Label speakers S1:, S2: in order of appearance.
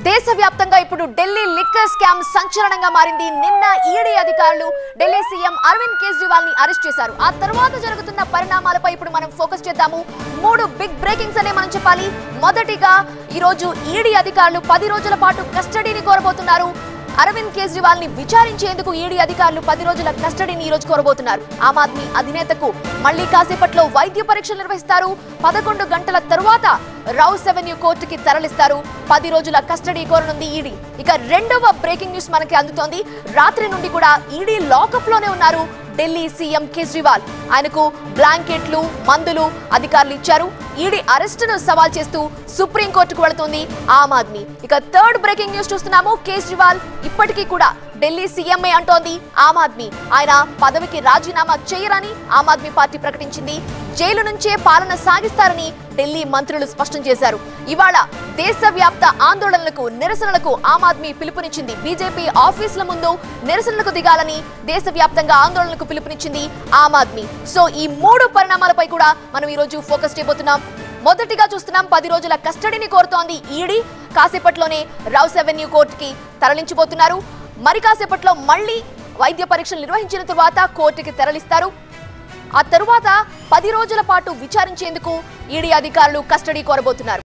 S1: దేశవ్యాప్తంగా ఇప్పుడు Delhi liquor scam సంచలనంగా మారింది నిన్న ఈడీ అధికారులు ఢిల్లీ సీఎం అరవింద్ కేజ్రీవాల్ ని అరెస్ట్ చేశారు ఆ తర్వాత జరుగుతున్న పరిణామాలపై ఇప్పుడు మనం ఫోకస్ చేద్దాము మూడు బిగ్ బ్రేకింగ్స్ అనే మనం చెప్పాలి మొదటిగా ఈ రోజు ఈడీ అధికారులు పది రోజుల పాటు కస్టడీని కోరబోతున్నారు అరవింద్ కేజ్రీవాల్ ని విచారించేందుకు ఈడీ అధికారులు పది రోజుల కస్టడీని ఈ రోజు కోరబోతున్నారు ఆమ్ ఆద్మీ అధినేతకు మళ్లీ కాసేపట్లో వైద్య పరీక్షలు నిర్వహిస్తారు పదకొండు గంటల తరువాత రౌస్ అవెన్యూ కోర్టుకి తరలిస్తారు పది రోజుల కస్టడీ కోరనుంది ఈడీ ఇక రెండవ బ్రేకింగ్ న్యూస్ మనకి అందుతోంది రాత్రి నుండి కూడా ఈడీ లాకప్ లోనే ఉన్నారు ఢిల్లీ సీఎం కేజ్రీవాల్ ఆయనకు బ్లాంకెట్లు మందులు అధికారులు ఇచ్చారు ఈడీ అరెస్టును సవాల్ చేస్తూ సుప్రీంకోర్టుకు వెళుతోంది ఆమ్ ఆద్మీ ఇక థర్డ్ బ్రేకింగ్ న్యూస్ చూస్తున్నాము కేజ్రీవాల్ ఇప్పటికీ కూడా ఢిల్లీ సీఎంఏ అంటోంది ఆమ్ ఆద్మీ ఆయన పదవికి రాజీనామా చేయరని ఆమ్ ఆద్మీ పార్టీ ప్రకటించింది జైలు నుంచే పాలన సాగిస్తారని ఢిల్లీ మంత్రులు స్పష్టం చేశారు ఇవాళ దేశవ్యాప్త ఆందోళనలకు నిరసనలకు ఆమ్ ఆద్మీ పిలుపునిచ్చింది బీజేపీ ఆఫీసుల ముందు నిరసనలకు దిగాలని దేశవ్యాప్తంగా ఆందోళనకు పిలుపునిచ్చింది ఆమ్ ఆద్మీ సో ఈ మూడు పరిణామాలపై కూడా మనం ఈ రోజు ఫోకస్ చేయబోతున్నాం మొదటిగా చూస్తున్నాం పది రోజుల కస్టడీని కోరుతోంది ఈడీ కాసేపట్లోనే రౌస్ అవెన్యూ కోర్టుకి తరలించబోతున్నారు మరి కాసేపట్లో మళ్ళీ వైద్య పరీక్షలు నిర్వహించిన తరువాత కోర్టుకి తరలిస్తారు ఆ తరువాత పది రోజుల పాటు విచారించేందుకు ఈడీ అధికారులు కస్టడీ కోరబోతున్నారు